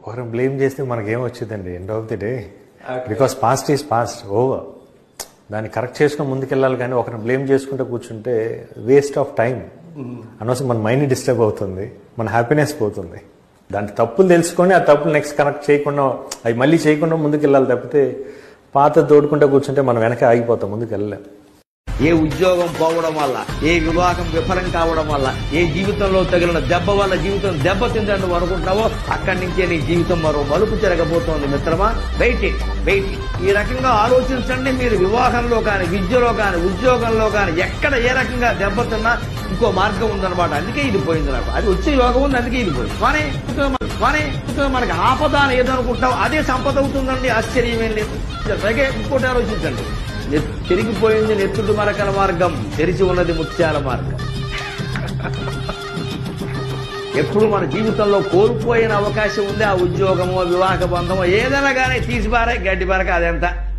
ఒకరిని బ్లేమ్ చేస్తే మనకేం వచ్చిందండి end of the day because past is past over దాన్ని కరెక్ట్ చేసుకుని ముందుకెళ్ళాలి కానీ ఒకరిని బ్లేమ్ చేసుకుంటూ కూర్చుంటే వేస్ట్ ఆఫ్ టైం అనవసరం మన మైండ్ డిస్టర్బ్ అవుతుంది మన హ్యాపీనెస్ పోతుంది దాంట్లో తప్పులు తెలుసుకొని ఆ తప్పులు నెక్స్ట్ కనెక్ట్ చేయకుండా అవి మళ్ళీ చేయకుండా ముందుకెళ్ళాలి తప్పితే పాత తోడుకుంటూ కూర్చుంటే మనం వెనక ఆగిపోతాం ముందుకు వెళ్ళలేం ఏ ఉద్యోగం పోవడం వల్ల ఏ వివాహం విఫలం కావడం వల్ల ఏ జీవితంలో తగిలిన దెబ్బ వల్ల జీవితం దెబ్బతిందని నువ్వు అనుకుంటున్నావో అక్కడి నుంచే నీ జీవితం మరో మలుపు జరగబోతోంది మిత్రమా వెయిటింగ్ వెయిటింగ్ ఈ రకంగా ఆలోచించండి మీరు వివాహంలో కానీ విద్యలో కానీ ఉద్యోగంలో కానీ ఎక్కడ ఏ రకంగా దెబ్బతిన్నా ఇంకో మార్గం ఉందన్నమాట అందుకే ఇది పోయింది నాకు అది వచ్చే యోగం ఉంది అందుకే ఇది పోయింది కానీ కానీ మనకి ఆపద అని ఏదనుకుంటావు అదే సంపద అవుతుందండి ఆశ్చర్యమేం లేదు అలాగే ఇంకోటి ఆలోచించండి నె- తిరిగిపోయింది నెత్తుడు మరకల మార్గం తెరిచి ఉన్నది ముత్యాల మార్గం ఎప్పుడు మన జీవితంలో కోల్పోయిన అవకాశం ఉంది ఆ ఉద్యోగమో వివాహ బంధమో ఏదైనా కానీ తీసి పారే గడ్డి పారక అదంతా